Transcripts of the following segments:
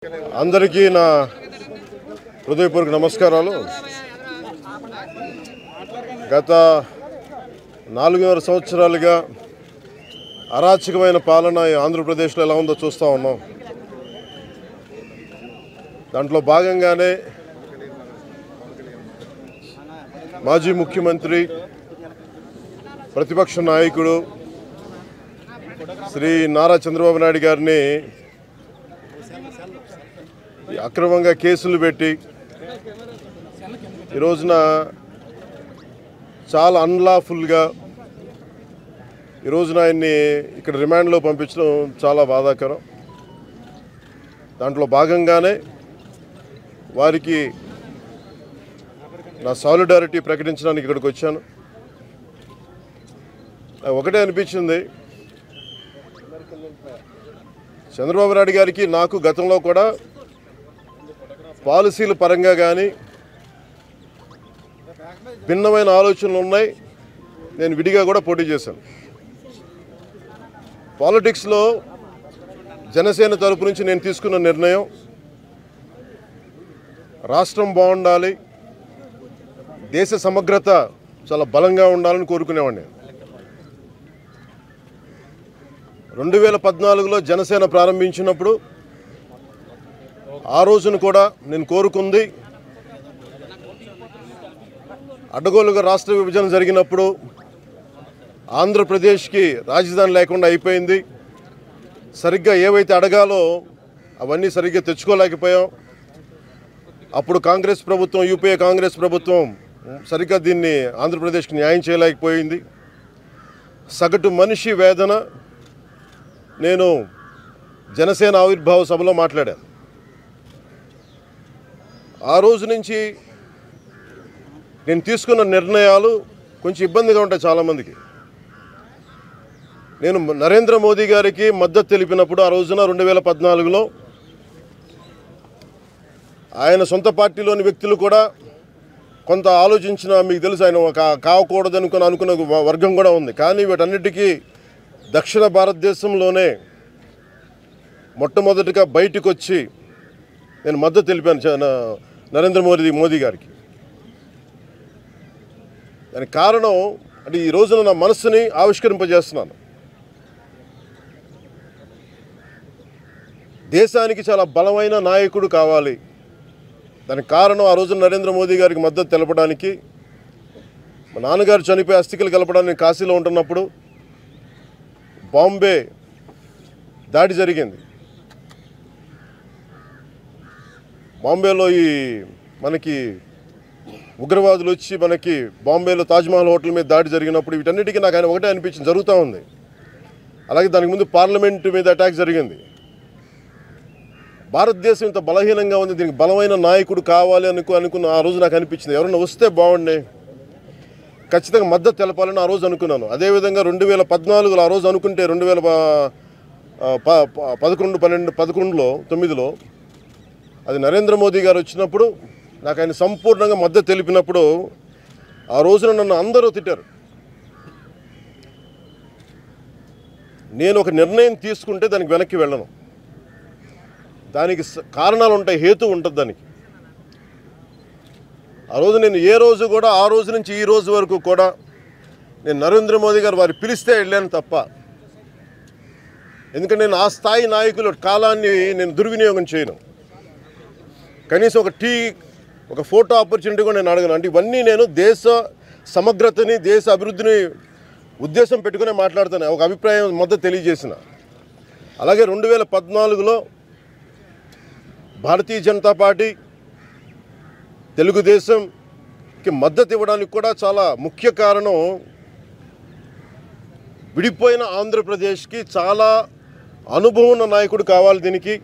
అందరికీ నా హృదయపూర్వక నమస్కారాలు గత నాలుగున్నర సంవత్సరాలుగా అరాచకమైన పాలన ఈ ఆంధ్రప్రదేశ్లో ఎలా ఉందో చూస్తూ ఉన్నాం దాంట్లో భాగంగానే మాజీ ముఖ్యమంత్రి ప్రతిపక్ష నాయకుడు శ్రీ నారా చంద్రబాబు నాయుడు గారిని ఈ అక్రమంగా కేసులు పెట్టి ఈ రోజున చాలా అన్లాఫుల్గా ఈ రోజున ఆయన్ని ఇక్కడ రిమాండ్లో పంపించడం చాలా బాధాకరం దాంట్లో భాగంగానే వారికి నా సాలిడారిటీ ప్రకటించడానికి ఇక్కడికి వచ్చాను నాకు ఒకటే అనిపించింది చంద్రబాబు నాయుడు గారికి నాకు గతంలో కూడా పాలసీల పరంగా కానీ భిన్నమైన ఆలోచనలు ఉన్నాయి నేను విడిగా కూడా పోటీ చేశాను పాలిటిక్స్లో జనసేన తరపు నుంచి నేను తీసుకున్న నిర్ణయం రాష్ట్రం బాగుండాలి దేశ సమగ్రత చాలా బలంగా ఉండాలని కోరుకునేవాడిని రెండు వేల పద్నాలుగులో జనసేన ప్రారంభించినప్పుడు ఆ రోజున కూడా నేను కోరుకుంది అడ్డగోలుగా రాష్ట్ర విభజన జరిగినప్పుడు ఆంధ్రప్రదేశ్కి రాజధాని లేకుండా అయిపోయింది సరిగ్గా ఏవైతే అడగాలో అవన్నీ సరిగ్గా తెచ్చుకోలేకపోయాం అప్పుడు కాంగ్రెస్ ప్రభుత్వం యూపీఏ కాంగ్రెస్ ప్రభుత్వం సరిగ్గా దీన్ని ఆంధ్రప్రదేశ్కి న్యాయం చేయలేకపోయింది సగటు మనిషి వేదన నేను జనసేన ఆవిర్భావ సభలో మాట్లాడాను ఆ రోజు నుంచి నేను తీసుకున్న నిర్ణయాలు కొంచెం ఇబ్బందిగా ఉంటాయి చాలామందికి నేను నరేంద్ర మోదీ గారికి మద్దతు తెలిపినప్పుడు ఆ రోజున రెండు వేల పద్నాలుగులో ఆయన సొంత పార్టీలోని వ్యక్తులు కూడా కొంత ఆలోచించిన మీకు తెలుసు ఆయన కా- కావకూడదు అనుకుని అనుకున్న వ- వర్గం కూడా ఉంది కానీ వీటన్నిటికీ దక్షిణ భారతదేశంలోనే మొట్టమొదటిగా బయటకు వచ్చి నేను మద్దతు తెలిపాను చ- న- నరేంద్ర మోదీ మోదీ గారికి దానికి కారణం అంటే ఈ రోజున నా మనస్సుని ఆవిష్కరింపజేస్తున్నాను దేశానికి చాలా బలమైన నాయకుడు కావాలి దానికి కారణం ఆ రోజు నరేంద్ర మోదీ గారికి మద్దతు తెలపడానికి మా నాన్నగారు చనిపోయి అస్థికలు కలపడానికి కాశీలో ఉంటున్నప్పుడు బాంబే దాడి జరిగింది బాంబేలో ఈ మనకి ఉగ్రవాదులు వచ్చి మనకి బాంబేలో తాజ్మహల్ హోటల్ మీద దాడి జరిగినప్పుడు వీటన్నిటికీ నాకు ఆయన ఒకటే అనిపించింది జరుగుతూ ఉంది అలాగే దానికి ముందు పార్లమెంట్ మీద అటాక్ జరిగింది భారతదేశం ఇంత బలహీనంగా ఉంది దీనికి బలమైన నాయకుడు కావాలి అనుకు అనుకున్న ఆ రోజు నాకు అనిపించింది ఎవరైనా వస్తే బాగుండే ఖచ్చితంగా మద్దతు తెలపాలని ఆ రోజు అనుకున్నాను అదేవిధంగా రెండు వేల పద్నాలుగులో ఆ రోజు అనుకుంటే రెండు వేల ప- ప- ప- పదకొండు పన్నెండు పదకొండులో తొమ్మిదిలో అది నరేంద్ర మోదీ గారు వచ్చినప్పుడు నాకు ఆయన సంపూర్ణంగా మద్దతు తెలిపినప్పుడు ఆ రోజున నన్ను అందరూ తిట్టారు నేను ఒక నిర్ణయం తీసుకుంటే దానికి వెనక్కి వెళ్ళను దానికి స- కారణాలు ఉంటాయి హేతు ఉంటుంది దానికి ఆ రోజు నేను ఏ రోజు కూడా ఆ రోజు నుంచి ఈ రోజు వరకు కూడా నేను నరేంద్ర మోదీ గారు వారు పిలిస్తే వెళ్ళాను తప్ప ఎందుకంటే నేను ఆ స్థాయి నాయకుల కాలాన్ని నేను దుర్వినియోగం చేయను కనీసం ఒక టీ ఒక ఫోటో ఆపర్చునిటీ కూడా నేను అడగను అంటే ఇవన్నీ నేను దేశ సమగ్రతని దేశ అభివృద్ధిని ఉద్దేశం పెట్టుకునే మాట్లాడుతాను ఒక అభిప్రాయం మద్దతు తెలియజేసిన అలాగే రెండు వేల పద్నాలుగులో భారతీయ జనతా పార్టీ తెలుగుదేశంకి మద్దతు ఇవ్వడానికి కూడా చాలా ముఖ్య కారణం విడిపోయిన ఆంధ్రప్రదేశ్కి చాలా అనుభవం ఉన్న నాయకుడు కావాలి దీనికి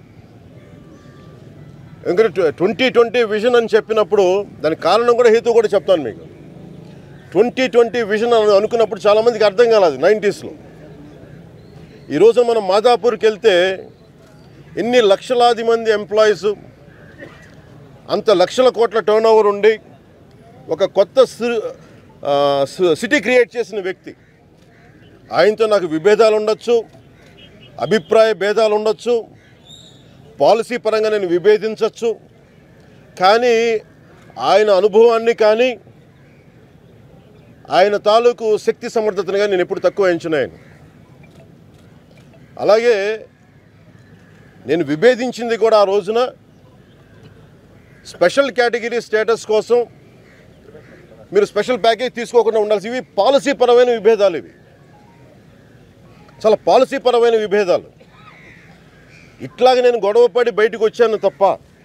ఎందుకంటే ట్వంటీ ట్వంటీ విజన్ అని చెప్పినప్పుడు దానికి కారణం కూడా హేతు కూడా చెప్తాను మీకు ట్వంటీ ట్వంటీ విజన్ అని అనుకున్నప్పుడు చాలామందికి అర్థం కాలేదు నైంటీస్లో ఈరోజు మనం మాదాపూర్కి వెళ్తే ఎన్ని లక్షలాది మంది ఎంప్లాయీస్ అంత లక్షల కోట్ల టర్న్ ఓవర్ ఉండి ఒక కొత్త సి- ఆ, సి- సిటీ క్రియేట్ చేసిన వ్యక్తి ఆయనతో నాకు విభేదాలు ఉండొచ్చు అభిప్రాయ భేదాలు ఉండొచ్చు పాలసీ పరంగా నేను విభేదించవచ్చు కానీ ఆయన అనుభవాన్ని కానీ ఆయన తాలూకు శక్తి సమర్థతని కానీ నేను ఎప్పుడు తక్కువ ఎంచున్నాను అలాగే నేను విభేదించింది కూడా ఆ రోజున స్పెషల్ కేటగిరీ స్టేటస్ కోసం మీరు స్పెషల్ ప్యాకేజ్ తీసుకోకుండా ఉండాల్సి ఇవి పాలసీ పరమైన విభేదాలు ఇవి చాలా పాలసీ పరమైన విభేదాలు ఇట్లాగే నేను గొడవపడి బయటకు వచ్చాను తప్ప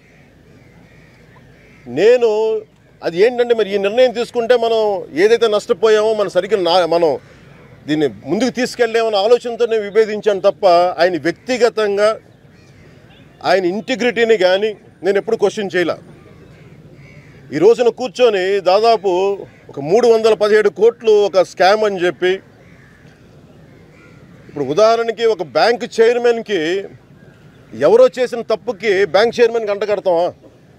నేను అది ఏంటంటే మరి ఈ నిర్ణయం తీసుకుంటే మనం ఏదైతే నష్టపోయామో మనం సరిగ్గా నా మనం దీన్ని ముందుకు తీసుకెళ్ళామన్న ఆలోచనతో నేను విభేదించాను తప్ప ఆయన వ్యక్తిగతంగా ఆయన ఇంటిగ్రిటీని కానీ నేను ఎప్పుడు క్వశ్చన్ చేయలే ఈ రోజున కూర్చొని దాదాపు ఒక మూడు వందల పదిహేడు కోట్లు ఒక స్కామ్ అని చెప్పి ఇప్పుడు ఉదాహరణకి ఒక బ్యాంక్ చైర్మన్కి ఎవరో చేసిన తప్పుకి బ్యాంక్ చైర్మన్కి అంటగడతామా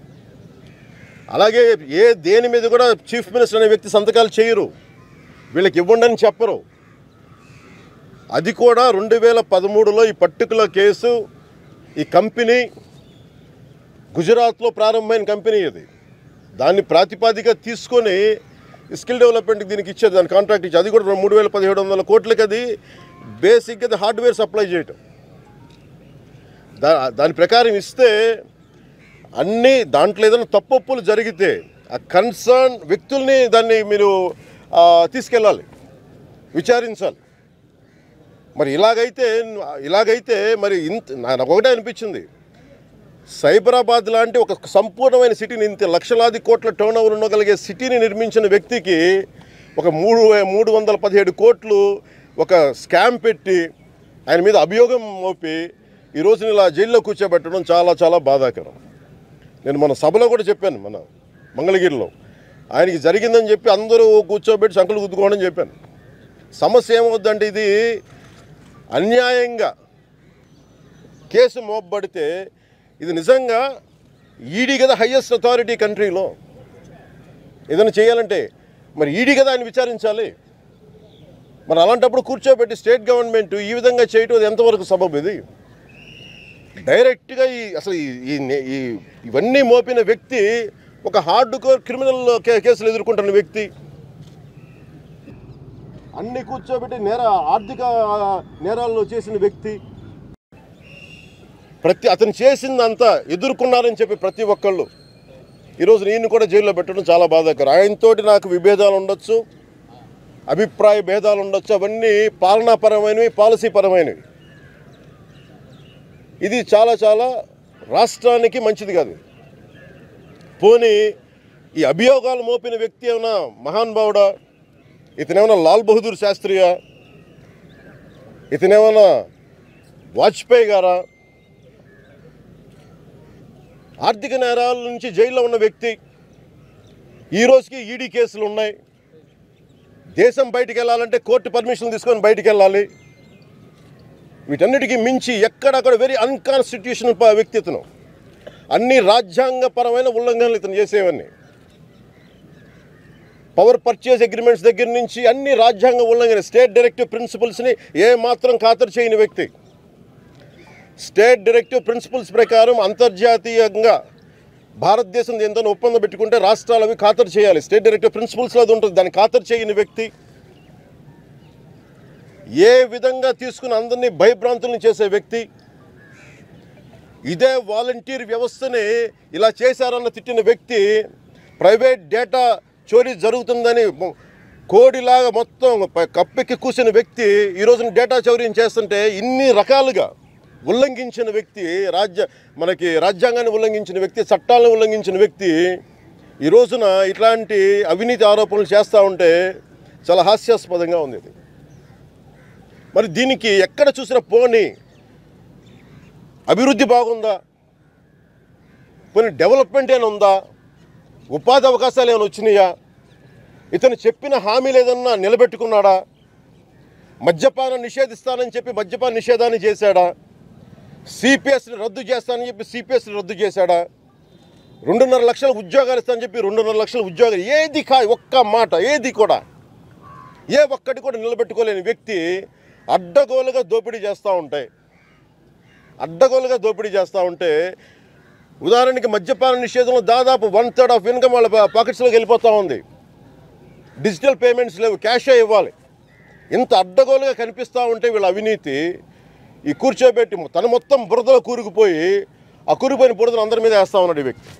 అలాగే ఏ దేని మీద కూడా చీఫ్ మినిస్టర్ అనే వ్యక్తి సంతకాలు చేయరు వీళ్ళకి ఇవ్వండి అని చెప్పరు అది కూడా రెండు వేల పదమూడులో ఈ పర్టికులర్ కేసు ఈ కంపెనీ గుజరాత్లో ప్రారంభమైన కంపెనీ ఇది దాన్ని ప్రాతిపాదిక తీసుకొని స్కిల్ డెవలప్మెంట్కి దీనికి ఇచ్చేది దాని కాంట్రాక్ట్ ఇచ్చి అది కూడా మూడు వేల పదిహేడు వందల కోట్లకి అది బేసిక్గా అది హార్డ్వేర్ సప్లై చేయటం దా దాని ప్రకారం ఇస్తే అన్ని దాంట్లో ఏదైనా తప్పొప్పులు జరిగితే ఆ కన్సర్న్ వ్యక్తుల్ని దాన్ని మీరు ఆ, తీసుకెళ్ళాలి విచారించాలి మరి ఇలాగైతే ఇలాగైతే మరి ఇంత నాకు ఒకటే అనిపించింది సైబరాబాద్ లాంటి ఒక సంపూర్ణమైన సిటీని ఇంత లక్షలాది కోట్ల టర్న్ ఓవర్ ఉండగలిగే సిటీని నిర్మించిన వ్యక్తికి ఒక మూడు మూడు వందల పదిహేడు కోట్లు ఒక స్కామ్ పెట్టి ఆయన మీద అభియోగం మోపి ఈ రోజున ఇలా జైల్లో కూర్చోబెట్టడం చాలా చాలా బాధాకరం నేను మన సభలో కూడా చెప్పాను మన మంగళగిరిలో ఆయనకి జరిగిందని చెప్పి అందరూ కూర్చోబెట్టి సంకలు గుద్దుకోవడం చెప్పాను సమస్య ఏమవుద్దంటే ఇది అన్యాయంగా కేసు మోపబడితే ఇది నిజంగా ఈడీ కదా హయ్యెస్ట్ అథారిటీ కంట్రీలో ఏదైనా చేయాలంటే మరి ఈడీ కదా ఆయన విచారించాలి మరి అలాంటప్పుడు కూర్చోబెట్టి స్టేట్ గవర్నమెంట్ ఈ విధంగా చేయటం అది ఎంతవరకు సబబు ఇది డైరెక్ట్గా ఈ అసలు ఈ- ఈ నే- ఈ ఇవన్నీ మోపిన వ్యక్తి ఒక హార్డ్ కోర్ క్రిమినల్ కే- కేసులు ఎదుర్కొంటున్న వ్యక్తి అన్ని కూర్చోబెట్టి నేర ఆర్థిక నేరాల్లో చేసిన వ్యక్తి ప్రతి అతను చేసిందంతా ఎదుర్కొన్నారని చెప్పి ప్రతి ఒక్కళ్ళు ఈరోజు నేను కూడా జైల్లో పెట్టడం చాలా బాధాకరం ఆయనతోటి నాకు విభేదాలు ఉండొచ్చు అభిప్రాయ భేదాలు ఉండొచ్చు అవన్నీ పాలనాపరమైనవి పాలసీ పరమైనవి ఇది చాలా చాలా రాష్ట్రానికి మంచిది కాదు పోనీ ఈ అభియోగాలు మోపిన వ్యక్తి ఏమైనా మహానుభావుడా ఇతనేమైనా లాల్ బహదూర్ శాస్త్రియా ఇతనేమైనా వాజ్పేయి గారా ఆర్థిక నేరాల నుంచి జైల్లో ఉన్న వ్యక్తి ఈ రోజుకి ఈడీ కేసులు ఉన్నాయి దేశం బయటికి వెళ్ళాలంటే కోర్టు పర్మిషన్ తీసుకొని బయటికి వెళ్ళాలి వీటన్నిటికీ మించి ఎక్కడక్కడ వెరీ అన్కాన్స్టిట్యూషనల్ వ్యక్తి ఇతను అన్ని రాజ్యాంగపరమైన ఉల్లంఘనలు ఇతను చేసేవన్నీ పవర్ పర్చేజ్ అగ్రిమెంట్స్ దగ్గర నుంచి అన్ని రాజ్యాంగ ఉల్లంఘన స్టేట్ డైరెక్టివ్ ప్రిన్సిపల్స్ని ఏ మాత్రం ఖాతరు చేయని వ్యక్తి స్టేట్ డైరెక్టివ్ ప్రిన్సిపల్స్ ప్రకారం అంతర్జాతీయంగా భారతదేశం ఎంతో ఒప్పందం పెట్టుకుంటే రాష్ట్రాలు అవి ఖాతరు చేయాలి స్టేట్ డైరెక్టివ్ ప్రిన్సిపల్స్లో అది ఉంటుంది దాన్ని ఖాతరు చేయని వ్యక్తి ఏ విధంగా తీసుకుని అందరినీ భయభ్రాంతుల్ని చేసే వ్యక్తి ఇదే వాలంటీర్ వ్యవస్థని ఇలా చేశారన్న తిట్టిన వ్యక్తి ప్రైవేట్ డేటా చోరీ జరుగుతుందని మొ- కోడిలాగా మొత్తం ప- కప్పెక్కి కూర్చున్న వ్యక్తి ఈ రోజున డేటా చౌర్యం చేస్తుంటే ఇన్ని రకాలుగా ఉల్లంఘించిన వ్యక్తి రాజ్య మనకి రాజ్యాంగాన్ని ఉల్లంఘించిన వ్యక్తి చట్టాలను ఉల్లంఘించిన వ్యక్తి ఈ రోజున ఇట్లాంటి అవినీతి ఆరోపణలు చేస్తూ ఉంటే చాలా హాస్యాస్పదంగా ఉంది ఇది మరి దీనికి ఎక్కడ చూసినా పోని అభివృద్ధి బాగుందా పోనీ డెవలప్మెంట్ ఏమైనా ఉందా ఉపాధి అవకాశాలు ఏమైనా వచ్చినాయా ఇతను చెప్పిన హామీలు ఏదన్నా నిలబెట్టుకున్నాడా మద్యపానం నిషేధిస్తానని చెప్పి మద్యపాన నిషేధాన్ని చేశాడా సిపిఎస్ని రద్దు చేస్తానని చెప్పి సిపిఎస్ని రద్దు చేశాడా రెండున్నర లక్షల ఉద్యోగాలు ఇస్తానని చెప్పి రెండున్నర లక్షల ఉద్యోగాలు ఏది కా ఒక్క మాట ఏది కూడా ఏ ఒక్కటి కూడా నిలబెట్టుకోలేని వ్యక్తి అడ్డగోలుగా దోపిడీ చేస్తూ ఉంటాయి అడ్డగోలుగా దోపిడీ చేస్తూ ఉంటే ఉదాహరణకి మద్యపాన నిషేధంలో దాదాపు వన్ థర్డ్ ఆఫ్ ఇన్కమ్ వాళ్ళ పాకెట్స్లోకి వెళ్ళిపోతూ ఉంది డిజిటల్ పేమెంట్స్ లేవు క్యాషే ఇవ్వాలి ఇంత అడ్డగోలుగా కనిపిస్తూ ఉంటే వీళ్ళ అవినీతి ఈ కూర్చోబెట్టి తను మొత్తం బురదలో కూరుకుపోయి ఆ కూరుకుపోయిన బురదను అందరి మీద వేస్తా ఉన్నాడు ఈ వ్యక్తి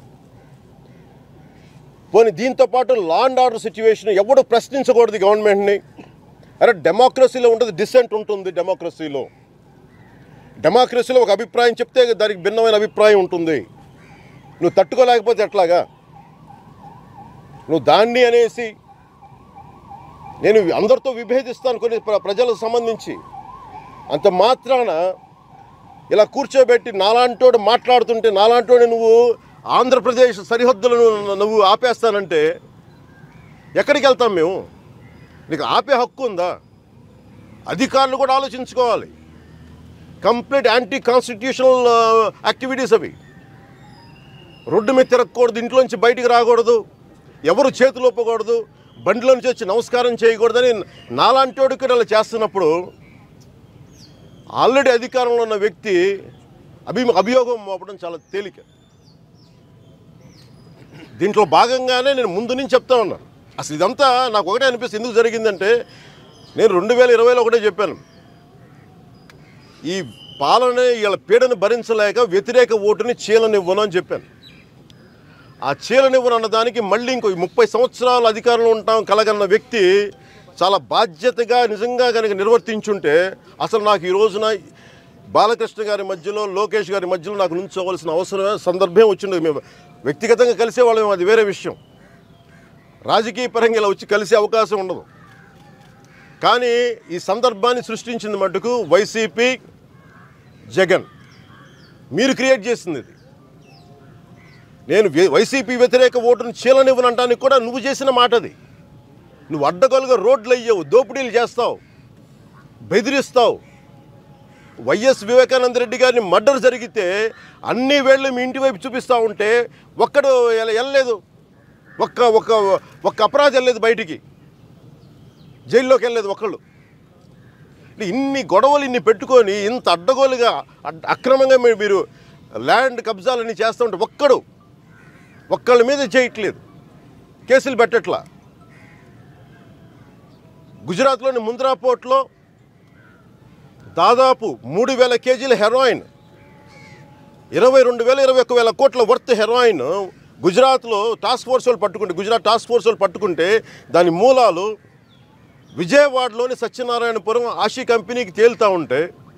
పోనీ దీంతో పాటు లా అండ్ ఆర్డర్ సిచ్యువేషన్ ఎవడు ప్రశ్నించకూడదు ఈ గవర్నమెంట్ని అరే డెమోక్రసీలో ఉంటుంది డిసెంట్ ఉంటుంది డెమోక్రసీలో డెమోక్రసీలో ఒక అభిప్రాయం చెప్తే దానికి భిన్నమైన అభిప్రాయం ఉంటుంది నువ్వు తట్టుకోలేకపోతే ఎట్లాగా నువ్వు దాన్ని అనేసి నేను అందరితో విభేదిస్తాను కొన్ని ప్ర- ప్రజలకు సంబంధించి అంత మాత్రాన ఇలా కూర్చోబెట్టి నాలాంటోడు మాట్లాడుతుంటే నాలాంటోడు నువ్వు ఆంధ్రప్రదేశ్ సరిహద్దులను నువ్వు ఆపేస్తానంటే ఎక్కడికి వెళ్తాం మేము నీకు ఆపే హక్కు ఉందా అధికారులు కూడా ఆలోచించుకోవాలి కంప్లీట్ యాంటీ కాన్స్టిట్యూషనల్ యాక్టివిటీస్ అవి రోడ్డు మీద తిరగకూడదు ఇంట్లోంచి బయటికి రాకూడదు ఎవరు చేతులు ఒప్పకూడదు బండిలో నుంచి వచ్చి నమస్కారం చేయకూడదని నాలాంటి కూడా అలా చేస్తున్నప్పుడు ఆల్రెడీ అధికారంలో ఉన్న వ్యక్తి అభి అభియోగం మోపడం చాలా తేలిక దీంట్లో భాగంగానే నేను ముందు నుంచి చెప్తా ఉన్నాను అసలు ఇదంతా నాకు ఒకటే అనిపిస్తుంది ఎందుకు జరిగిందంటే నేను రెండు వేల ఇరవైలో ఒకటే చెప్పాను ఈ పాలన వీళ్ళ పీడను భరించలేక వ్యతిరేక ఓటుని చీలనివ్వను అని చెప్పాను ఆ చీలనివ్వను అన్న దానికి మళ్ళీ ఇంకో ముప్పై సంవత్సరాలు అధికారంలో ఉంటాం కలగన్న వ్యక్తి చాలా బాధ్యతగా నిజంగా కనుక నిర్వర్తించుంటే అసలు నాకు ఈ రోజున బాలకృష్ణ గారి మధ్యలో లోకేష్ గారి మధ్యలో నాకు నుంచోవలసిన అవసరమే సందర్భం వచ్చిండదు మేము వ్యక్తిగతంగా కలిసేవాళ్ళం అది వేరే విషయం రాజకీయ పరంగా ఇలా వచ్చి కలిసే అవకాశం ఉండదు కానీ ఈ సందర్భాన్ని సృష్టించింది మటుకు వైసీపీ జగన్ మీరు క్రియేట్ చేసింది ఇది నేను వే- వైసీపీ వ్యతిరేక ఓటును చీలనివ్వనంటానికి కూడా నువ్వు చేసిన మాట అది నువ్వు అడ్డగోలుగా రోడ్లు అయ్యావు దోపిడీలు చేస్తావు బెదిరిస్తావు వైఎస్ వివేకానంద రెడ్డి గారిని మర్డర్ జరిగితే అన్ని వేళ్ళు మీ ఇంటి వైపు చూపిస్తూ ఉంటే ఒక్కడు ఎల- వెళ్ళలేదు ఒక్క ఒక్క ఒక్క అపరాధం వెళ్ళలేదు బయటికి జైల్లోకి వెళ్ళలేదు ఒకళ్ళు అంటే ఇన్ని గొడవలు ఇన్ని పెట్టుకొని ఇంత అడ్డగోలుగా అడ్- అక్రమంగా మీరు మీరు ల్యాండ్ కబ్జాలన్నీ చేస్తూ ఉంటే ఒక్కడు ఒక్కళ్ళ మీద చేయట్లేదు కేసులు పెట్టట్లా గుజరాత్లోని ముంద్రా పోర్ట్లో దాదాపు మూడు వేల కేజీల హెరాయిన్ ఇరవై రెండు వేల ఇరవై ఒక్క వేల కోట్ల వర్త్ హెరాయిన్ గుజరాత్లో టాస్క్ ఫోర్స్ వాళ్ళు పట్టుకుంటే గుజరాత్ టాస్క్ ఫోర్స్ వాళ్ళు పట్టుకుంటే దాని మూలాలు విజయవాడలోని సత్యనారాయణపురం ఆషి కంపెనీకి తేలుతూ ఉంటే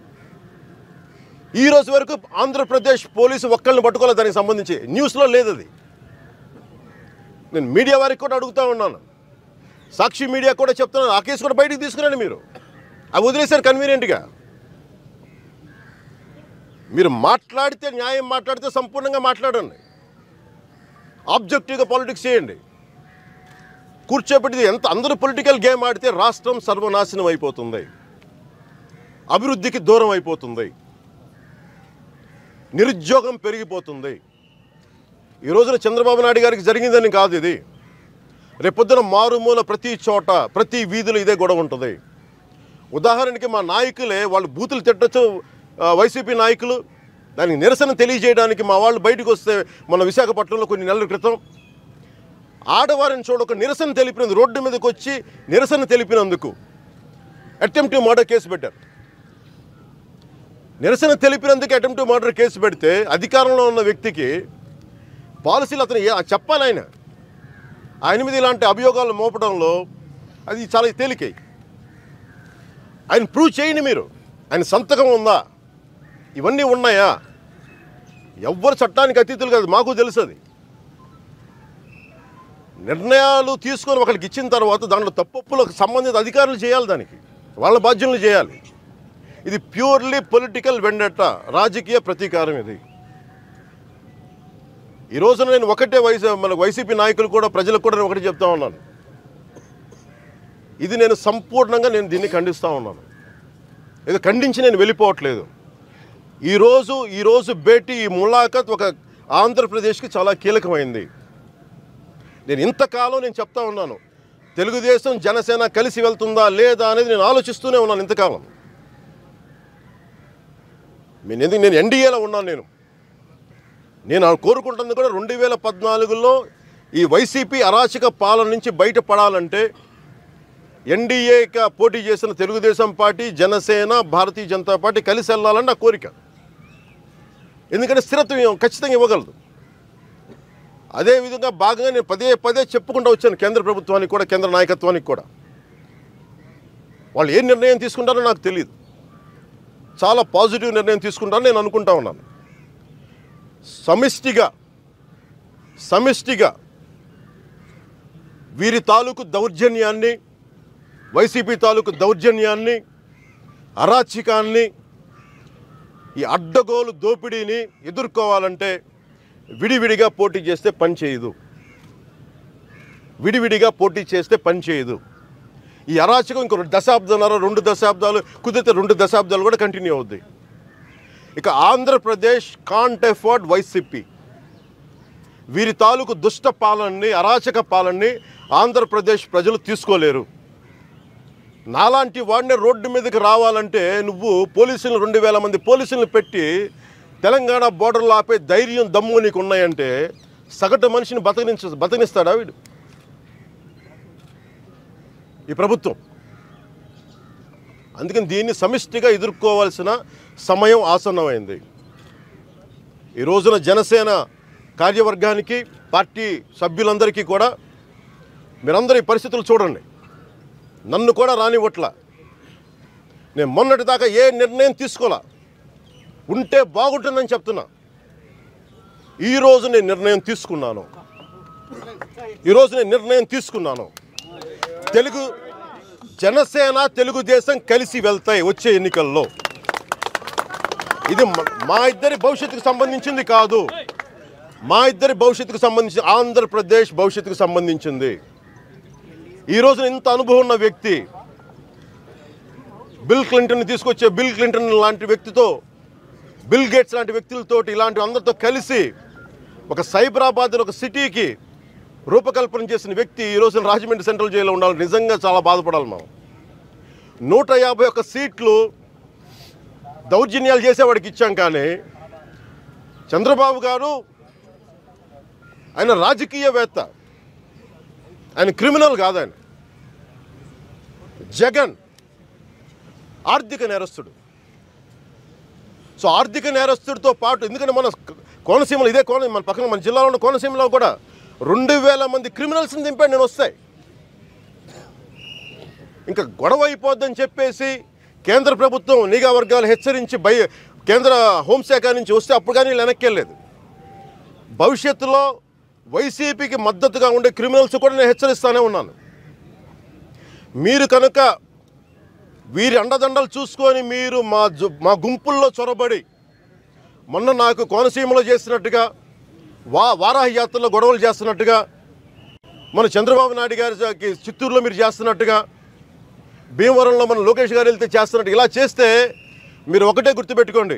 ఈ రోజు వరకు ఆంధ్రప్రదేశ్ పోలీసు ఒక్కళ్ళని పట్టుకోలేదు దానికి సంబంధించి న్యూస్లో లేదు అది నేను మీడియా వారికి కూడా అడుగుతా ఉన్నాను సాక్షి మీడియా కూడా చెప్తున్నాను ఆ కేసు కూడా బయటికి తీసుకురండి మీరు అవి వదిలేశారు కన్వీనియంట్గా మీరు మాట్లాడితే న్యాయం మాట్లాడితే సంపూర్ణంగా మాట్లాడండి ఆబ్జెక్టివ్గా పాలిటిక్స్ చేయండి కూర్చోబెట్టి ఎంత అందరూ పొలిటికల్ గేమ్ ఆడితే రాష్ట్రం సర్వనాశనం అయిపోతుంది అభివృద్ధికి దూరం అయిపోతుంది నిరుద్యోగం పెరిగిపోతుంది ఈ రోజున చంద్రబాబు నాయుడు గారికి జరిగిందని కాదు ఇది రేపొద్దున మారుమూల ప్రతి చోట ప్రతి వీధిలో ఇదే గొడవ ఉంటుంది ఉదాహరణకి మా నాయకులే వాళ్ళు బూతులు తిట్టచ్చు ఆ, వైసీపీ నాయకులు దానికి నిరసన తెలియజేయడానికి మా వాళ్ళు బయటకు వస్తే మన విశాఖపట్నంలో కొన్ని నెలల క్రితం ఆడవారిని చూడక నిరసన తెలిపినందుకు రోడ్డు మీదకి వచ్చి నిరసన తెలిపినందుకు అటెంప్ట్ మర్డర్ కేసు పెట్టారు నిరసన తెలిపినందుకు అటెంప్ట్ మర్డర్ కేసు పెడితే అధికారంలో ఉన్న వ్యక్తికి పాలసీలు అతను ఏ- చెప్పాలి ఆయన ఆయన మీద ఇలాంటి అభియోగాలు మోపడంలో అది చాలా తేలికై ఆయన ప్రూవ్ చేయండి మీరు ఆయన సంతకం ఉందా ఇవన్నీ ఉన్నాయా ఎవ్వరు చట్టానికి అతీతులు కాదు మాకు తెలుసు అది నిర్ణయాలు తీసుకొని ఒకరికి ఇచ్చిన తర్వాత దాంట్లో తప్పులకు సంబంధిత అధికారులు చేయాలి దానికి వాళ్ళ బాధ్యతలు చేయాలి ఇది ప్యూర్లీ పొలిటికల్ వెండట రాజకీయ ప్రతీకారం ఇది ఈ రోజున నేను ఒకటే వైసీ మన వైసీపీ నాయకులు కూడా ప్రజలకు కూడా నేను ఒకటి చెప్తా ఉన్నాను ఇది నేను సంపూర్ణంగా నేను దీన్ని ఖండిస్తూ ఉన్నాను ఇది ఖండించి నేను వెళ్ళిపోవట్లేదు ఈరోజు ఈరోజు భేటీ ఈ ములాఖత్ ఒక ఆంధ్రప్రదేశ్కి చాలా కీలకమైంది నేను ఇంతకాలం నేను చెప్తా ఉన్నాను తెలుగుదేశం జనసేన కలిసి వెళ్తుందా లేదా అనేది నేను ఆలోచిస్తూనే ఉన్నాను ఇంతకాలం నేను ఎందుకు నేను ఎన్డీఏలో ఉన్నాను నేను నేను కోరుకుంటుంది కూడా రెండు వేల పద్నాలుగులో ఈ వైసీపీ అరాచక పాలన నుంచి బయటపడాలంటే ఎన్డీఏగా పోటీ చేసిన తెలుగుదేశం పార్టీ జనసేన భారతీయ జనతా పార్టీ కలిసి వెళ్ళాలని నా కోరిక ఎందుకంటే స్థిరత్వం ఖచ్చితంగా ఇవ్వగలదు అదేవిధంగా భాగంగా నేను పదే పదే చెప్పుకుంటూ వచ్చాను కేంద్ర ప్రభుత్వానికి కూడా కేంద్ర నాయకత్వానికి కూడా వాళ్ళు ఏ నిర్ణయం తీసుకుంటారో నాకు తెలియదు చాలా పాజిటివ్ నిర్ణయం తీసుకుంటారని నేను అనుకుంటా ఉన్నాను సమిష్టిగా సమిష్టిగా వీరి తాలూకు దౌర్జన్యాన్ని వైసీపీ తాలూకు దౌర్జన్యాన్ని అరాచకాన్ని ఈ అడ్డగోలు దోపిడీని ఎదుర్కోవాలంటే విడివిడిగా పోటీ చేస్తే పని చేయదు విడివిడిగా పోటీ చేస్తే పని చేయదు ఈ అరాచకం ఇంకో దశాబ్దాల రెండు దశాబ్దాలు కుదిరితే రెండు దశాబ్దాలు కూడా కంటిన్యూ అవుద్ది ఇక ఆంధ్రప్రదేశ్ కాంట్ ఎఫర్డ్ వైసీపీ వీరి తాలూకు దుష్ట పాలనని అరాచక పాలనని ఆంధ్రప్రదేశ్ ప్రజలు తీసుకోలేరు నాలాంటి వాడిని రోడ్డు మీదకి రావాలంటే నువ్వు పోలీసులు రెండు వేల మంది పోలీసులను పెట్టి తెలంగాణ బోర్డర్లో ఆపే ధైర్యం దమ్ము నీకు ఉన్నాయంటే సగటు మనిషిని బతకనించ బతకనిస్తాడా వీడు ఈ ప్రభుత్వం అందుకని దీన్ని సమిష్టిగా ఎదుర్కోవాల్సిన సమయం ఆసన్నమైంది ఈ రోజున జనసేన కార్యవర్గానికి పార్టీ సభ్యులందరికీ కూడా మీరందరూ ఈ పరిస్థితులు చూడండి నన్ను కూడా రానివ్వట్ల నేను మొన్నటి దాకా ఏ నిర్ణయం తీసుకోలా ఉంటే బాగుంటుందని చెప్తున్నా ఈరోజు నేను నిర్ణయం తీసుకున్నాను ఈరోజు నేను నిర్ణయం తీసుకున్నాను తెలుగు జనసేన తెలుగుదేశం కలిసి వెళ్తాయి వచ్చే ఎన్నికల్లో ఇది మ- మా ఇద్దరి భవిష్యత్తుకు సంబంధించింది కాదు మా ఇద్దరి భవిష్యత్తుకు సంబంధించి ఆంధ్రప్రదేశ్ భవిష్యత్తుకు సంబంధించింది ఈ రోజున ఇంత అనుభవం ఉన్న వ్యక్తి బిల్ క్లింటన్ తీసుకొచ్చే బిల్ క్లింటన్ లాంటి వ్యక్తితో బిల్ గేట్స్ లాంటి వ్యక్తులతోటి ఇలాంటి అందరితో కలిసి ఒక సైబరాబాద్ ఒక సిటీకి రూపకల్పన చేసిన వ్యక్తి ఈ రోజున రాజమండ్రి సెంట్రల్ జైల్లో ఉండాలి నిజంగా చాలా బాధపడాలి మనం నూట యాభై ఒక్క సీట్లు దౌర్జన్యాలు చేసేవాడికి ఇచ్చాం కానీ చంద్రబాబు గారు ఆయన రాజకీయవేత్త ఆయన క్రిమినల్ కాదు ఆయన జగన్ ఆర్థిక నేరస్తుడు సో ఆర్థిక నేరస్తుడితో పాటు ఎందుకంటే మన కోనసీమలో ఇదే కోన మన పక్కన మన జిల్లాలో ఉన్న కోనసీమలో కూడా రెండు వేల మంది క్రిమినల్స్ని దింపాడు నేను వస్తాయి ఇంకా గొడవ అయిపోద్దని చెప్పేసి కేంద్ర ప్రభుత్వం నిఘా వర్గాలు హెచ్చరించి బయ కేంద్ర హోంశాఖ నుంచి వస్తే అప్పుడు కానీ వీళ్ళు వెనక్కి వెళ్ళలేదు భవిష్యత్తులో వైసీపీకి మద్దతుగా ఉండే క్రిమినల్స్ కూడా నేను హెచ్చరిస్తానే ఉన్నాను మీరు కనుక వీరి అండదండలు చూసుకొని మీరు మా జు మా గుంపుల్లో చొరబడి మొన్న నాకు కోనసీమలో చేసినట్టుగా వా వారాహి యాత్రలో గొడవలు చేస్తున్నట్టుగా మన చంద్రబాబు నాయుడు గారికి చిత్తూరులో మీరు చేస్తున్నట్టుగా భీమవరంలో మన లోకేష్ గారు వెళ్తే చేస్తున్నట్టు ఇలా చేస్తే మీరు ఒకటే గుర్తుపెట్టుకోండి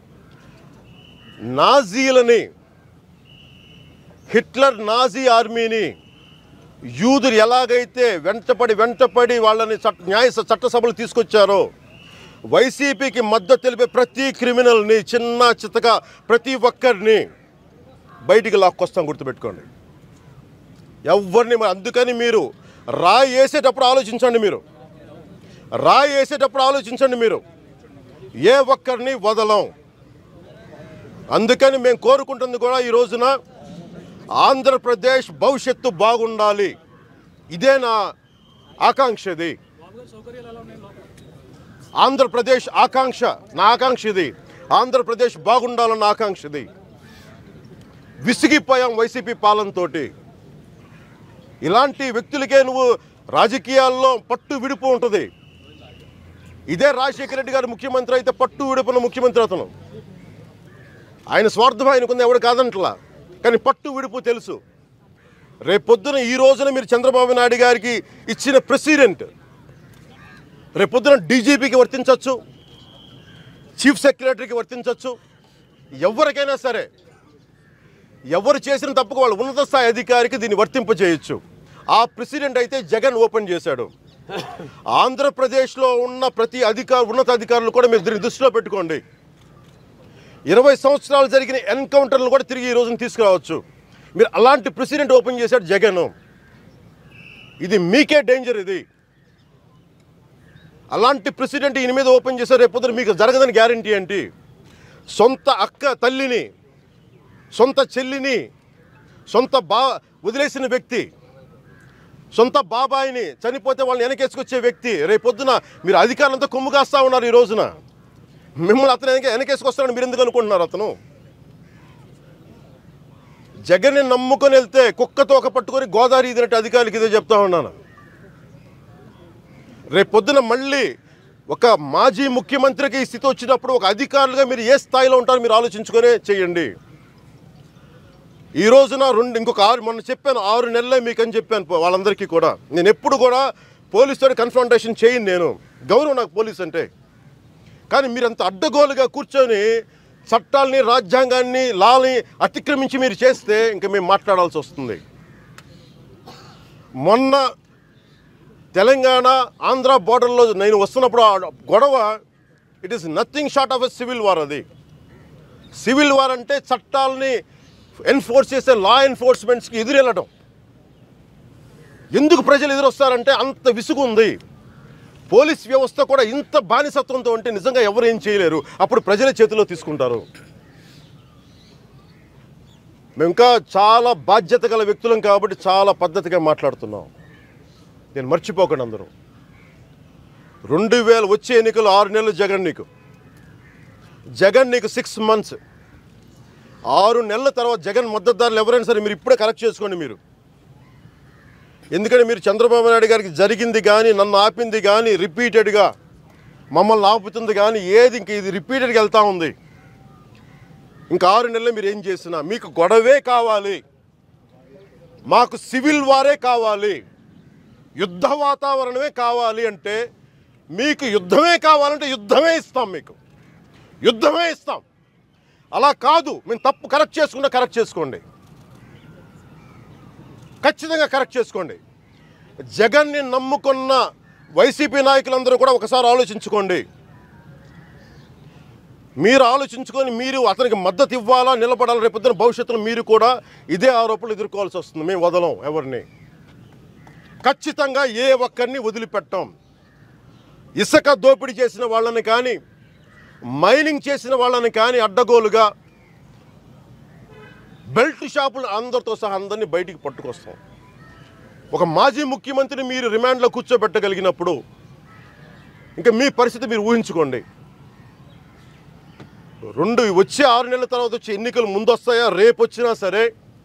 నాజీలని హిట్లర్ నాజీ ఆర్మీని యూదులు ఎలాగైతే వెంటపడి వెంటపడి వాళ్ళని చట్ట న్యాయ స- చట్టసభలు తీసుకొచ్చారో వైసీపీకి మద్దతు తెలిపే ప్రతి క్రిమినల్ని చిన్న చిత్తగా ప్రతి ఒక్కరిని బయటికి లాక్కొస్తాం గుర్తుపెట్టుకోండి ఎవరిని మ- అందుకని మీరు రాయి వేసేటప్పుడు ఆలోచించండి మీరు రాయి వేసేటప్పుడు ఆలోచించండి మీరు ఏ ఒక్కరిని వదలం అందుకని మేము కోరుకుంటుంది కూడా ఈ రోజున ఆంధ్రప్రదేశ్ భవిష్యత్తు బాగుండాలి ఇదే నా ఆకాంక్ష ఇది ఆంధ్రప్రదేశ్ ఆకాంక్ష నా ఆకాంక్ష ఇది ఆంధ్రప్రదేశ్ బాగుండాలన్న ఆకాంక్ష ఇది విసిగిపోయాం వైసీపీ పాలనతోటి ఇలాంటి వ్యక్తులకే నువ్వు రాజకీయాల్లో పట్టు విడుపు ఉంటుంది ఇదే రాజశేఖర రెడ్డి గారు ముఖ్యమంత్రి అయితే పట్టు విడుపున ముఖ్యమంత్రి అతను ఆయన స్వార్థం ఆయనకుంది ఎవడు కాదంటలా కానీ పట్టు విడుపు తెలుసు రేపొద్దున ఈ రోజున మీరు చంద్రబాబు నాయుడు గారికి ఇచ్చిన ప్రెసిడెంట్ రేపొద్దున డీజీపీకి వర్తించవచ్చు చీఫ్ సెక్రటరీకి వర్తించవచ్చు ఎవరికైనా సరే ఎవరు చేసిన తప్పుకు వాళ్ళు ఉన్నత స్థాయి అధికారికి దీన్ని వర్తింపజేయొచ్చు ఆ ప్రెసిడెంట్ అయితే జగన్ ఓపెన్ చేశాడు ఆంధ్రప్రదేశ్లో ఉన్న ప్రతి అధికారు ఉన్నత అధికారులు కూడా మీరు దీన్ని దృష్టిలో పెట్టుకోండి ఇరవై సంవత్సరాలు జరిగిన ఎన్కౌంటర్లు కూడా తిరిగి ఈ రోజున తీసుకురావచ్చు మీరు అలాంటి ప్రెసిడెంట్ ఓపెన్ చేశాడు జగన్ ఇది మీకే డేంజర్ ఇది అలాంటి ప్రెసిడెంట్ ఈయన మీద ఓపెన్ చేశారు రేపొద్దున మీకు జరగదని గ్యారంటీ ఏంటి సొంత అక్క తల్లిని సొంత చెల్లిని సొంత బా వదిలేసిన వ్యక్తి సొంత బాబాయిని చనిపోతే వాళ్ళని వెనకేసుకొచ్చే వ్యక్తి రేపొద్దున మీరు అధికారులంతా కొమ్ము కాస్తా ఉన్నారు ఈ రోజున మిమ్మల్ని అతను వెనక వెనకేసుకొస్తాడని మీరు ఎందుకు అనుకుంటున్నారు అతను జగన్ని నమ్ముకొని వెళ్తే కుక్కతో ఒక పట్టుకొని గోదావరి ఇదినట్టు అధికారులకి ఇదే చెప్తా ఉన్నాను రేపు పొద్దున మళ్ళీ ఒక మాజీ ముఖ్యమంత్రికి ఈ స్థితి వచ్చినప్పుడు ఒక అధికారులుగా మీరు ఏ స్థాయిలో ఉంటారో మీరు ఆలోచించుకొనే చేయండి ఈ రోజున రెండు ఇంకొక ఆరు మొన్న చెప్పాను ఆరు నెలలే మీకు అని చెప్పాను పో- వాళ్ళందరికీ కూడా నేను ఎప్పుడు కూడా పోలీసుతో కన్ఫ్రంటేషన్ చేయను నేను గౌరవం నాకు పోలీస్ అంటే కానీ మీరు అంత అడ్డగోలుగా కూర్చొని చట్టాలని రాజ్యాంగాన్ని లాని అతిక్రమించి మీరు చేస్తే ఇంకా మేము మాట్లాడాల్సి వస్తుంది మొన్న తెలంగాణ ఆంధ్ర బోర్డర్లో నేను వస్తున్నప్పుడు ఆ గొడవ it is nothing short of a civil war అది సివిల్ వార్ అంటే చట్టాలని ఎన్ఫోర్స్ చేసే లా ఎన్ఫోర్స్మెంట్స్కి ఎదురెళ్ళడం ఎందుకు ప్రజలు ఎదురొస్తారంటే అంత విసుగు ఉంది పోలీస్ వ్యవస్థ కూడా ఇంత బానిసత్వంతో ఉంటే నిజంగా ఎవరు ఏం చేయలేరు అప్పుడు ప్రజల చేతిలో తీసుకుంటారు మేము ఇంకా చాలా బాధ్యత గల వ్యక్తులం కాబట్టి చాలా పద్ధతిగా మాట్లాడుతున్నాం నేను మర్చిపోకండి అందరూ రెండు వేల వచ్చే ఎన్నికలు ఆరు నెలలు జగన్ నీకు జగన్ నీకు సిక్స్ మంత్స్ ఆరు నెలల తర్వాత జగన్ మద్దతుదారులు ఎవరైనా సరే మీరు ఇప్పుడే కలెక్ట్ చేసుకోండి మీరు ఎందుకంటే మీరు చంద్రబాబు నాయుడు గారికి జరిగింది కానీ నన్ను ఆపింది కానీ రిపీటెడ్గా మమ్మల్ని ఆపుతుంది కానీ ఏది ఇంక ఇది రిపీటెడ్గా వెళ్తూ ఉంది ఇంకా ఆరు నెలలు మీరు ఏం చేసినా మీకు గొడవే కావాలి మాకు సివిల్ వారే కావాలి యుద్ధ వాతావరణమే కావాలి అంటే మీకు యుద్ధమే కావాలంటే యుద్ధమే ఇస్తాం మీకు యుద్ధమే ఇస్తాం అలా కాదు మేము తప్పు కరెక్ట్ చేసుకుంటే కరెక్ట్ చేసుకోండి ఖచ్చితంగా కరెక్ట్ చేసుకోండి జగన్ని నమ్ముకున్న వైసీపీ నాయకులందరూ కూడా ఒకసారి ఆలోచించుకోండి మీరు ఆలోచించుకొని మీరు అతనికి మద్దతు ఇవ్వాలా నిలబడాలా రేపొద్దున భవిష్యత్తులో మీరు కూడా ఇదే ఆరోపణలు ఎదుర్కోవాల్సి వస్తుంది మేము వదలం ఎవరిని ఖచ్చితంగా ఏ ఒక్కరిని వదిలిపెట్టాం ఇసుక దోపిడీ చేసిన వాళ్ళని కానీ మైనింగ్ చేసిన వాళ్ళని కానీ అడ్డగోలుగా బెల్ట్ షాపులు అందరితో సహా అందరినీ బయటికి పట్టుకొస్తాం ఒక మాజీ ముఖ్యమంత్రిని మీరు రిమాండ్లో కూర్చోబెట్టగలిగినప్పుడు ఇంకా మీ పరిస్థితి మీరు ఊహించుకోండి రెండు వచ్చే ఆరు నెలల తర్వాత వచ్చే ఎన్నికలు ముందు వస్తాయా రేపు వచ్చినా సరే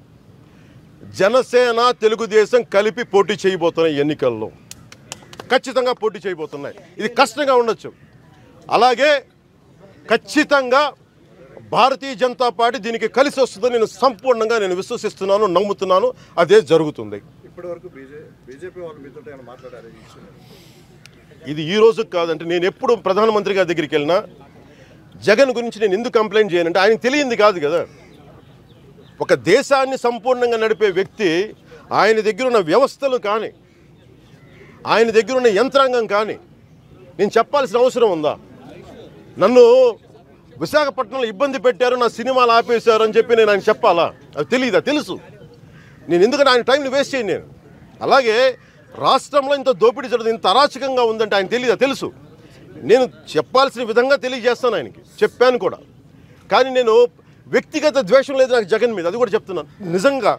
జనసేన తెలుగుదేశం కలిపి పోటీ చేయబోతున్నాయి ఈ ఎన్నికల్లో ఖచ్చితంగా పోటీ చేయబోతున్నాయి ఇది కష్టంగా ఉండొచ్చు అలాగే ఖచ్చితంగా భారతీయ జనతా పార్టీ దీనికి కలిసి వస్తుందని నేను సంపూర్ణంగా నేను విశ్వసిస్తున్నాను నమ్ముతున్నాను అదే జరుగుతుంది ఇప్పటి వరకు బీజే బీజేపీ వాళ్ళు మీతో ఏమైనా మాట్లాడారు ఈ ఇష్యూ మీద? ఇది ఈ రోజు కాదంటే నేను ఎప్పుడు ప్రధానమంత్రి గారి దగ్గరికి వెళ్ళినా జగన్ గురించి నేను ఎందుకు కంప్లైంట్ చేయనంటే ఆయనకు తెలియంది కాదు కదా ఒక దేశాన్ని సంపూర్ణంగా నడిపే వ్యక్తి ఆయన దగ్గర ఉన్న వ్యవస్థలు కానీ ఆయన దగ్గర ఉన్న యంత్రాంగం కానీ నేను చెప్పాల్సిన అవసరం ఉందా నన్ను విశాఖపట్నంలో ఇబ్బంది పెట్టారు నా సినిమాలు ఆపేశారు అని చెప్పి నేను ఆయన చెప్పాలా అది తెలియదా తెలుసు నేను ఎందుకంటే ఆయన టైంని వేస్ట్ చేయను నేను అలాగే రాష్ట్రంలో ఇంత దోపిడీ జరుగుతుంది ఇంత అరాచకంగా ఉందంటే ఆయన తెలియదా తెలుసు నేను చెప్పాల్సిన విధంగా తెలియజేస్తాను ఆయనకి చెప్పాను కూడా కానీ నేను వ్యక్తిగత ద్వేషం లేదు నాకు జగన్ మీద అది కూడా చెప్తున్నాను నిజంగా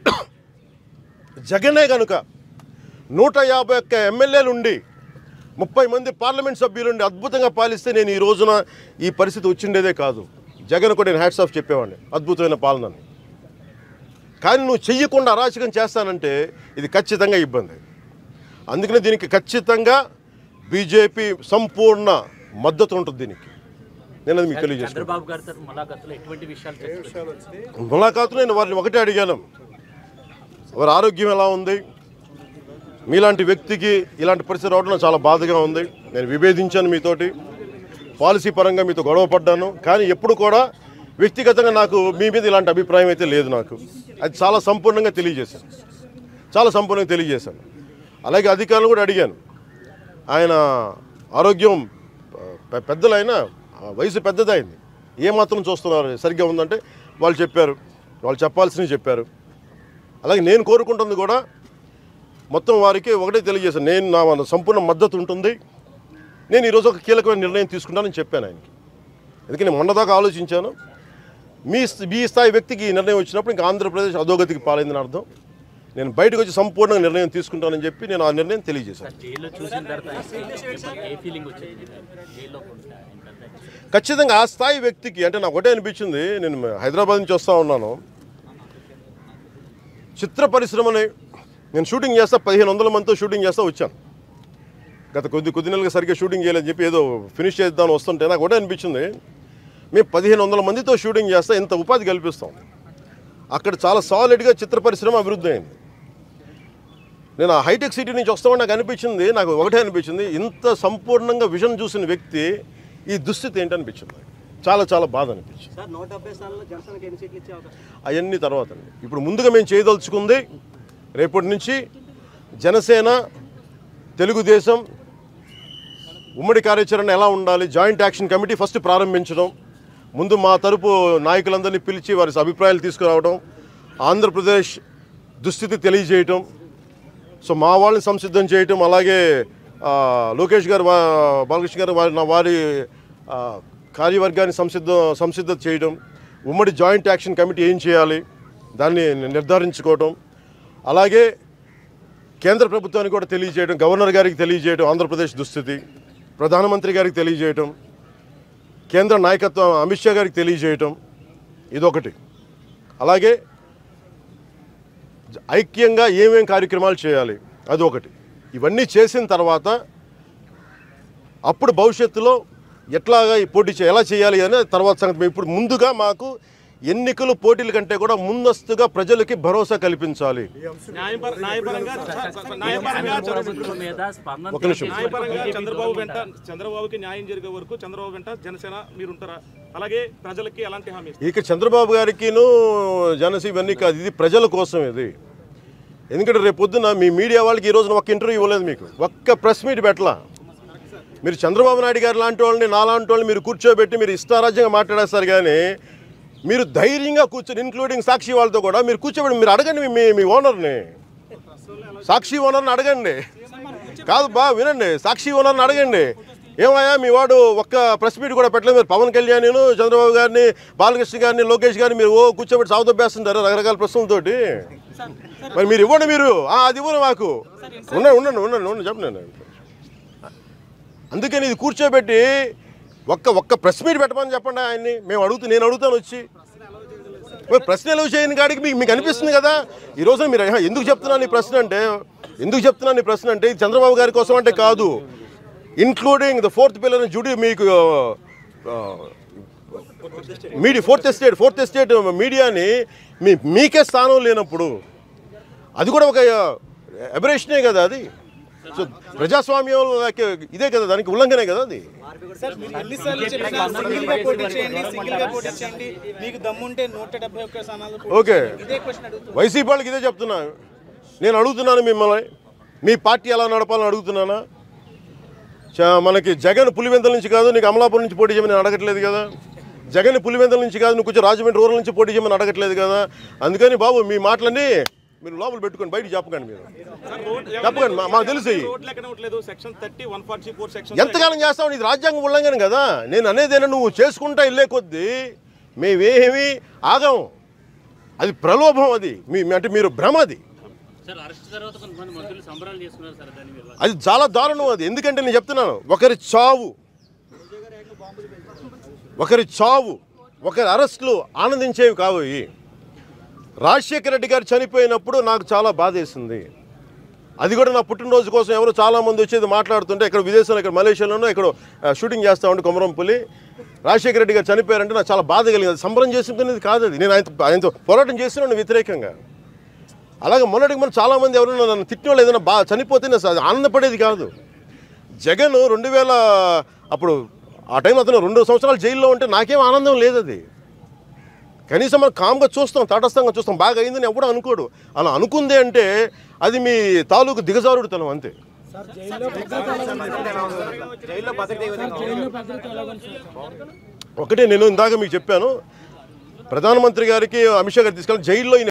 జగనే కనుక నూట యాభై ఒక్క ఎమ్మెల్యేలు ఉండి ముప్పై మంది పార్లమెంట్ సభ్యులుండి అద్భుతంగా పాలిస్తే నేను ఈ రోజున ఈ పరిస్థితి వచ్చిండేదే కాదు జగన్ కూడా నేను హ్యాట్స్ ఆఫ్ చెప్పేవాడిని అద్భుతమైన పాలనని కానీ నువ్వు చెయ్యకుండా అరాచకం చేస్తానంటే ఇది ఖచ్చితంగా ఇబ్బంది అందుకనే దీనికి ఖచ్చితంగా బీజేపీ సంపూర్ణ మద్దతు ఉంటుంది దీనికి నేను అది మీకు తెలియజేస్తాను చంద్రబాబు గారితో ములాఖాతులో ఎటువంటి విషయాలు చర్చలు విషయాలు వచ్చినాయి ములాఖాతు నేను వారిని ఒకటే అడిగాను వారి ఆరోగ్యం ఎలా ఉంది మీలాంటి వ్యక్తికి ఇలాంటి పరిస్థితి రావడం నాకు చాలా బాధగా ఉంది నేను విభేదించాను మీతోటి పాలసీ పరంగా మీతో గొడవ పడ్డాను కానీ ఎప్పుడు కూడా వ్యక్తిగతంగా నాకు మీ మీద ఇలాంటి అభిప్రాయం అయితే లేదు నాకు అది చాలా సంపూర్ణంగా తెలియజేశాను చాలా సంపూర్ణంగా తెలియజేశాను అలాగే అధికారులు కూడా అడిగాను ఆయన ఆరోగ్యం పె- పెద్దలైనా ఆ వయసు పెద్దదైంది ఏమాత్రం చూస్తున్నారు సరిగ్గా ఉందంటే వాళ్ళు చెప్పారు వాళ్ళు చెప్పాల్సినవి చెప్పారు అలాగే నేను కోరుకుంటుంది కూడా మొత్తం వారికి ఒకటే తెలియజేశాను నేను నా సంపూర్ణ మద్దతు ఉంటుంది నేను ఈరోజు ఒక కీలకమైన నిర్ణయం తీసుకుంటానని చెప్పాను ఆయనకి ఎందుకని మొన్నదాకా ఆలోచించాను మీ స్థ- మీ స్థాయి వ్యక్తికి ఈ నిర్ణయం వచ్చినప్పుడు ఇంకా ఆంధ్రప్రదేశ్ అధోగతికి పాలైందని అర్థం నేను బయటకు వచ్చి సంపూర్ణంగా నిర్ణయం తీసుకుంటానని చెప్పి నేను ఆ నిర్ణయం తెలియజేశాను జైల్లో చూసిన తర్వాత ఏ ఫీలింగ్ వచ్చింది జైల్లో ఉంటే ఆయన తర్వాత ఖచ్చితంగా ఆ స్థాయి వ్యక్తికి అంటే నాకు ఒకటే అనిపించింది నేను హైదరాబాద్ నుంచి వస్తూ ఉన్నాను చిత్ర పరిశ్రమని నేను షూటింగ్ చేస్తా పదిహేను వందల మందితో షూటింగ్ చేస్తా వచ్చాను గత కొద్ది కొద్ది నెలలుగా సరిగ్గా షూటింగ్ చేయలేదని చెప్పి ఏదో ఫినిష్ చేద్దామని వస్తుంటే నాకు ఒకటే అనిపించింది మేము పదిహేను వందల మందితో షూటింగ్ చేస్తా ఇంత ఉపాధి కల్పిస్తాం అక్కడ చాలా సాలిడ్గా చిత్ర పరిశ్రమ అభివృద్ధి అయింది నేను ఆ హైటెక్ సిటీ నుంచి వస్తామని నాకు అనిపించింది నాకు ఒకటే అనిపించింది ఇంత సంపూర్ణంగా విజన్ చూసిన వ్యక్తి ఈ దుస్థితి ఏంటి అనిపించింది నాకు. చాలా చాలా బాధ అనిపించింది సార్ నూట డెబ్బై స్థానాల్లో జనసేనకి ఎన్ని సీట్లు ఇచ్చే అవకాశం అవన్నీ తర్వాత అండి ఇప్పుడు ముందుగా మేము చేయదలుచుకుంది రేపటి నుంచి జనసేన తెలుగుదేశం ఉమ్మడి కార్యాచరణ ఎలా ఉండాలి జాయింట్ యాక్షన్ కమిటీ ఫస్ట్ ప్రారంభించడం ముందు మా తరపు నాయకులందరినీ పిలిచి వారి అభిప్రాయాలు తీసుకురావడం ఆంధ్రప్రదేశ్ దుస్థితి తెలియజేయటం సో మా వాళ్ళని సంసిద్ధం చేయటం అలాగే ఆ, లోకేష్ గారు వా- బాలకృష్ణ గారు వారి నా వారి ఆ, కార్యవర్గాన్ని సంసిద్ధ సంసిద్ధత చేయడం ఉమ్మడి జాయింట్ యాక్షన్ కమిటీ ఏం చేయాలి దాన్ని నిర్ధారించుకోవటం అలాగే కేంద్ర ప్రభుత్వానికి కూడా తెలియజేయడం గవర్నర్ గారికి తెలియజేయడం ఆంధ్రప్రదేశ్ దుస్థితి ప్రధానమంత్రి గారికి తెలియజేయటం కేంద్ర నాయకత్వం అమిత్ షా గారికి తెలియజేయటం ఇదొకటి అలాగే ఐక్యంగా ఏమేం కార్యక్రమాలు చేయాలి అది ఒకటి ఇవన్నీ చేసిన తర్వాత అప్పుడు భవిష్యత్తులో ఎట్లాగా ఈ పోటీ చే ఎలా చేయాలి అనే తర్వాత సంగతి మేము ఇప్పుడు ముందుగా మాకు ఎన్నికలు పోటీల కంటే కూడా ముందస్తుగా ప్రజలకి భరోసా కల్పించాలి న్యాయపర- న్యాయపరంగా న్యాయపరంగా కేంద్ర ప్రభుత్వం మీద స్పందన ఒక నిమిషం. న్యాయపరంగా చంద్రబాబు వెంట చంద్రబాబుకి న్యాయం జరిగే వరకు చంద్రబాబు వెంట జనసేన మీరుంటారా అలాగే ప్రజలకి ఎలాంటి హామీ ఇస్తారు? ఇక చంద్రబాబు గారికిను జనసీ ఇవన్నీ కాదు ఇది ప్రజల కోసం ఇది ఎందుకంటే రేపు పొద్దున మీ మీడియా వాళ్ళకి ఈ రోజున ఒక్క ఇంటర్వ్యూ ఇవ్వలేదు మీకు ఒక్క ప్రెస్ మీట్ పెట్టలా మీరు చంద్రబాబు నాయుడు గారు లాంటి వాళ్ళని నాలాంటి వాళ్ళని మీరు కూర్చోబెట్టి మీరు ఇష్టారాజ్యంగా మాట్లాడేస్తారు కానీ మీరు ధైర్యంగా కూర్చొని ఇంక్లూడింగ్ సాక్షి వాళ్ళతో కూడా మీరు కూర్చోబెట్టి మీరు అడగండి మీ- మీ మీ ఓనర్ని సాక్షి ఓనర్ని అడగండి కాదు బా వినండి సాక్షి ఓనర్ని అడగండి ఏమయ్యా మీ వాడు ఒక్క ప్రెస్ మీట్ కూడా పెట్టలేదు మీరు పవన్ కళ్యాణ్ చంద్రబాబు గారిని బాలకృష్ణ గారిని లోకేష్ గారిని మీరు ఓ కూర్చోబెట్టి సాగుదొబ్బేస్తుంటారు రకరకాల ప్రశ్నలతోటి మరి మీరు ఇవ్వండి మీరు ఆ, అది ఇవ్వండి మాకు ఉండండి ఉండండి ఉండండి ఉండండి చెప్పండి అందుకని ఇది కూర్చోబెట్టి ఒక్క ఒక్క ప్రెస్ మీట్ పెట్టమని చెప్పండి ఆయన్ని మేము అడుగుతూ నేను అడుగుతాను వచ్చి మరి ప్రశ్న ఎలా చేయని కాడికి మీకు మీకు అనిపిస్తుంది కదా ఈ రోజున మీరు "ఆహా, ఎందుకు చెప్తున్నాను ఈ ప్రశ్న అంటే ఎందుకు చెప్తున్నాను ఈ ప్రశ్న అంటే ఇది చంద్రబాబు గారి కోసం అంటే కాదు ఇన్క్లూడింగ్ ద ఫోర్త్ పిల్లర్ జుడి మీకు media fourth estate fourth estate మీడియాని మీ మీకే స్థానం లేనప్పుడు అది కూడా ఒక అబరేషనే కదా అది సో ప్రజాస్వామ్యం ఇదే కదా దానికి ఉల్లంఘనే కదా అది ఎన్నిసార్లు చెప్పినా సింగిల్ గా పోటీ చేయండి సింగిల్ గా పోటీ చేయండి మీకు దమ్ముంటే నూట డెబ్బై ఒక్క స్థానాలు పోటీ ఓకే చేయండి. ఇదే క్వశ్చన్ అడుగుతున్నా వైసీపీ వాళ్ళకి ఇదే చెప్తున్నా నేను అడుగుతున్నాను మిమ్మల్ని మీ పార్టీ ఎలా నడపాలని అడుగుతున్నానా చ- మనకి జగన్ పులివెందుల నుంచి కాదు నీకు అమలాపురం నుంచి పోటీ చేయమని నేను అడగట్లేదు కదా జగన్ పులివెందుల నుంచి కాదు నువ్వు కొంచెం రాజమండ్రి రూరల్ నుంచి పోటీ చేయమని అడగట్లేదు కదా అందుకని బాబు మీ మాటలన్నీ మీరు లోపల పెట్టుకొని బయట చెప్పకండి మీరు సార్, రోడ్- చెప్పకండి మా- మాకు తెలుసు ఇవి. రోడ్లు ఎక్కడ ఉండలేదు section thirty one forty four section ఎంతకాలం చేస్తావు ఇది రాజ్యాంగం ఉల్లంఘన కదా నేను అనేదేనా నువ్వు చేసుకుంటా వెళ్ళే కొద్దీ మేమేమి ఆగం అది ప్రలోభం అది మీ అంటే మీరు భ్రమ అది సార్ అరెస్ట్ తర్వాత కొంతమంది మంత్రులు సంబరాలు చేసుకున్నారు సార్ దాని మీద అది చాలా దారుణం అది ఎందుకంటే నేను చెప్తున్నాను ఒకరి చావు ఒకరి చావు ఒకరి అరెస్టులు ఆనందించేవి కావు ఇవి రాజశేఖర రెడ్డి గారు చనిపోయినప్పుడు నాకు చాలా బాధేసింది అది కూడా నా పుట్టినరోజు కోసం ఎవరు చాలా మంది వచ్చేది మాట్లాడుతుంటే ఇక్కడ విదేశంలో ఇక్కడ మలేషియాలోనో ఇక్కడ ఆ, షూటింగ్ చేస్తా ఉంటే కొమరంపులి రాజశేఖర రెడ్డి గారు చనిపోయారంటే నాకు చాలా బాధ కలిగింది సంబరం చేసుకునేది కాదు అది నేను ఆయనతో ఆయనతో పోరాటం చేస్తున్నాను వ్యతిరేకంగా అలాగే మొన్నటికి మనం చాలామంది ఎవరైనా నన్ను తిట్టిన వాళ్ళు ఏదైనా బాగా చనిపోతే నేను అసలు ఆనందపడేది కాదు జగన్ రెండు వేల అప్పుడు ఆ టైం అతను రెండు సంవత్సరాలు జైల్లో ఉంటే నాకేం ఆనందం లేదు అది కనీసం మనం కామ్గా చూస్తాం తటస్థంగా చూస్తాం బాగా అయిందని ఎవడు అనుకోడు అలా అనుకుంది అంటే అది మీ తాలూకు దిగజారుడుతనం అంతే ఒకటే నేను ఇందాక మీకు చెప్పాను ప్రధానమంత్రి గారికి అమిత్ షా గారు తీసుకెళ్ళి జైల్లో ఈయన